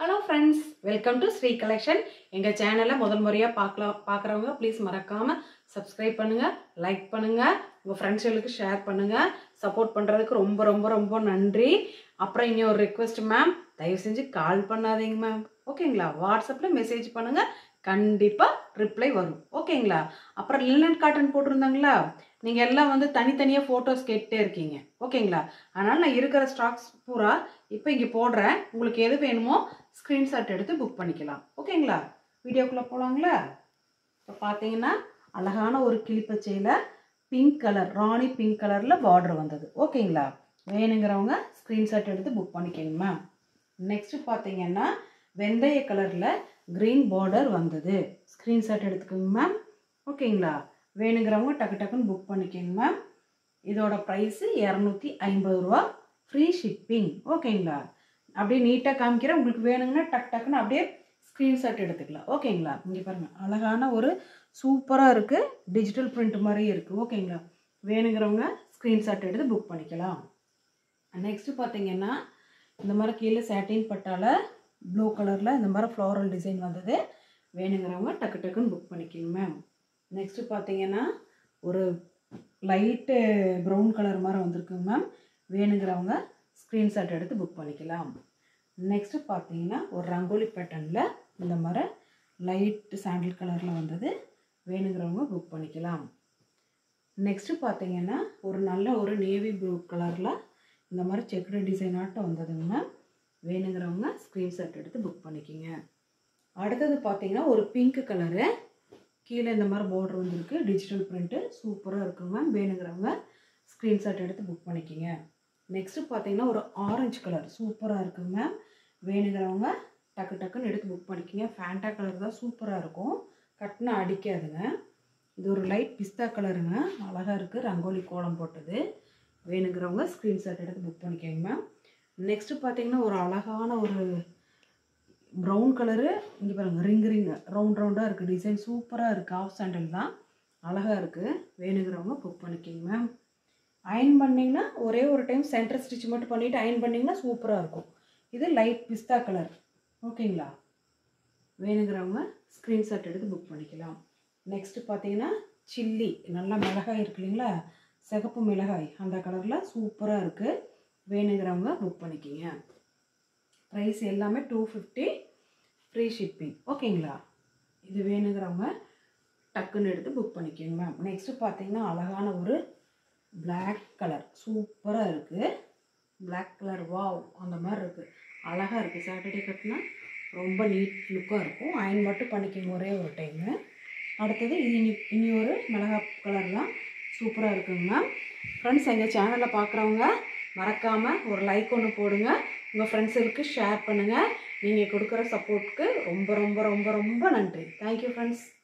hello friends welcome to Sri collection எங்கள் சேனலை முதல் முறையாக பார்க்கலாம் பார்க்குறவங்க ப்ளீஸ் மறக்காமல் சப்ஸ்கிரைப் பண்ணுங்கள் லைக் பண்ணுங்கள் உங்கள் ஃப்ரெண்ட்ஸ்களுக்கு ஷேர் பண்ணுங்கள் சப்போர்ட் பண்ணுறதுக்கு ரொம்ப ரொம்ப ரொம்ப நன்றி அப்புறம் இனி ஒரு ரெக்வெஸ்ட் மேம் தயவு செஞ்சு கால் பண்ணாதீங்க மேம் ஓகேங்களா வாட்ஸ்அப்பில் மெசேஜ் பண்ணுங்கள் கண்டிப்பாக ரிப்ளை வரும் ஓகேங்களா அப்புறம் லினன் காட்டன் போட்டிருந்தாங்களா நீங்கள் எல்லாம் வந்து தனித்தனியாக ஃபோட்டோஸ் கேட்டே இருக்கீங்க ஓகேங்களா அதனால் நான் இருக்கிற ஸ்டாக்ஸ் பூரா இப்போ இங்கே போடுறேன் உங்களுக்கு எது வேணுமோ ஸ்க்ரீன்ஷாட் எடுத்து புக் பண்ணிக்கலாம் ஓகேங்களா வீடியோக்குள்ளே போகலாங்களா இப்போ பார்த்தீங்கன்னா அழகான ஒரு கிளிப்பச்சையில் பிங்க் கலர் ராணி பிங்க் கலரில் பார்டர் வந்தது ஓகேங்களா வேணுங்கிறவங்க ஸ்க்ரீன்ஷாட் எடுத்து புக் பண்ணிக்கோங்க மேம் நெக்ஸ்ட்டு பார்த்தீங்கன்னா வெந்தய கலரில் க்ரீன் பார்டர் வந்தது ஸ்க்ரீன்ஷாட் எடுத்துக்கோங்க மேம் ஓகேங்களா வேணுங்கிறவங்க டக்கு டக்குன்னு புக் பண்ணிக்கோங்க மேம் இதோட ப்ரைஸு இரநூத்தி ஐம்பது ரூபா ஃப்ரீ ஷிப்பிங் ஓகேங்களா அப்படியே நீட்டாக காமிக்கிறேன் உங்களுக்கு வேணுங்கன்னா டக் டக்குன்னு அப்படியே ஸ்க்ரீன்ஷாட் எடுத்துக்கலாம் ஓகேங்களா இங்கே பாருங்கள் அழகான ஒரு சூப்பராக இருக்குது டிஜிட்டல் பிரிண்ட் மாதிரியே இருக்குது ஓகேங்களா வேணுங்கிறவங்க ஸ்க்ரீன்ஷாட் எடுத்து புக் பண்ணிக்கலாம் நெக்ஸ்ட்டு பார்த்தீங்கன்னா இந்த மாதிரி கீழே சேட்டின் பட்டால ப்ளூ கலரில் இந்த மாதிரி ஃப்ளோரல் டிசைன் வந்தது வேணுங்கிறவங்க டக்கு டக்குன்னு புக் பண்ணிக்கோங்க மேம் நெக்ஸ்ட்டு பார்த்தீங்கன்னா ஒரு லைட்டு ப்ரௌன் கலர் மாதிரி வந்திருக்குங்க மேம் வேணுங்கிறவங்க ஸ்க்ரீன்ஷாட் எடுத்து புக் பண்ணிக்கலாம் நெக்ஸ்ட்டு பார்த்தீங்கன்னா ஒரு ரங்கோலி பேட்டர்னில் இந்த மாதிரி லைட் சாண்டில் கலரில் வந்தது வேணுங்கிறவங்க புக் பண்ணிக்கலாம் நெக்ஸ்ட்டு பார்த்தீங்கன்னா ஒரு நல்ல ஒரு நேவி ப்ளூ கலரில் இந்த மாதிரி செக்குடு டிசைன் ஆட்டம் வந்ததுங்க மேம் வேணுங்கிறவங்க ஸ்க்ரீன்ஷாட் எடுத்து புக் பண்ணிக்கிங்க அடுத்தது பார்த்தீங்கன்னா ஒரு பிங்க் கலரு கீழே இந்த மாதிரி பார்டர் வந்துருக்கு டிஜிட்டல் பிரிண்ட்டு சூப்பராக இருக்குங்க மேம் வேணுங்கிறவங்க ஸ்க்ரீன்ஷாட் எடுத்து புக் பண்ணிக்கிங்க நெக்ஸ்ட்டு பார்த்தீங்கன்னா ஒரு ஆரஞ்சு கலர் சூப்பராக இருக்குங்க மேம் வேணுங்கிறவங்க டக்கு டக்குன்னு எடுத்து புக் பண்ணிக்கிங்க ஃபேண்டா கலர் தான் சூப்பராக இருக்கும் கட்டினா அடிக்காதுங்க இது ஒரு லைட் பிஸ்தா கலருங்க அழகாக இருக்குது ரங்கோலி கோலம் போட்டது வேணுங்கிறவங்க ஸ்க்ரீன்ஷாட் எடுத்து புக் பண்ணிக்கோங்க மேம் நெக்ஸ்ட்டு பார்த்தீங்கன்னா ஒரு அழகான ஒரு ப்ரௌன் கலரு இங்கே பாருங்கள் ரிங் ரிங் ரவுண்ட் ரவுண்டாக இருக்குது டிசைன் சூப்பராக இருக்குது ஆஃப் சாண்டல் தான் அழகாக இருக்குது வேணுங்கிறவங்க புக் பண்ணிக்கோங்க மேம் அயன் பண்ணிங்கன்னா ஒரே ஒரு டைம் சென்டர் ஸ்டிச் மட்டும் பண்ணிவிட்டு அயன் பண்ணிங்கன்னா சூப்பராக இருக்கும் இது லைட் பிஸ்தா கலர் ஓகேங்களா வேணுங்கிறவங்க ஸ்க்ரீன்ஷாட் எடுத்து புக் பண்ணிக்கலாம் நெக்ஸ்ட்டு பார்த்தீங்கன்னா சில்லி நல்லா மிளகாய் இருக்கு இல்லைங்களா சிகப்பு மிளகாய் அந்த கலரில் சூப்பராக இருக்குது வேணுங்கிறவங்க புக் பண்ணிக்கிங்க ப்ரைஸ் எல்லாமே டூ ஃபிஃப்டி ஃப்ரீ ஷிப்பிங் ஓகேங்களா இது வேணுங்கிறவங்க டக்குன்னு எடுத்து புக் பண்ணிக்கோங்க மேம் நெக்ஸ்ட்டு பார்த்தீங்கன்னா அழகான ஒரு பிளாக் கலர் சூப்பராக இருக்குது பிளாக் கலர் வாவ் அந்த மாதிரி இருக்குது அழகாக இருக்குது சாட்டர்டே கட்டினா ரொம்ப நீட் லுக்காக இருக்கும் அயன் மட்டும் பண்ணிக்கோங்க ஒரே ஒரு டைமு அடுத்தது இது இனி இனி ஒரு மிளகா கலர்லாம் சூப்பராக இருக்குங்க மேம் ஃப்ரெண்ட்ஸ் எங்கள் சேனலை பார்க்குறவங்க மறக்காமல் ஒரு லைக் ஒன்று போடுங்க உங்கள் ஃப்ரெண்ட்ஸுக்கு ஷேர் பண்ணுங்கள் நீங்கள் கொடுக்குற சப்போர்ட்டுக்கு ரொம்ப ரொம்ப ரொம்ப ரொம்ப நன்றி தேங்க்யூ ஃப்ரெண்ட்ஸ்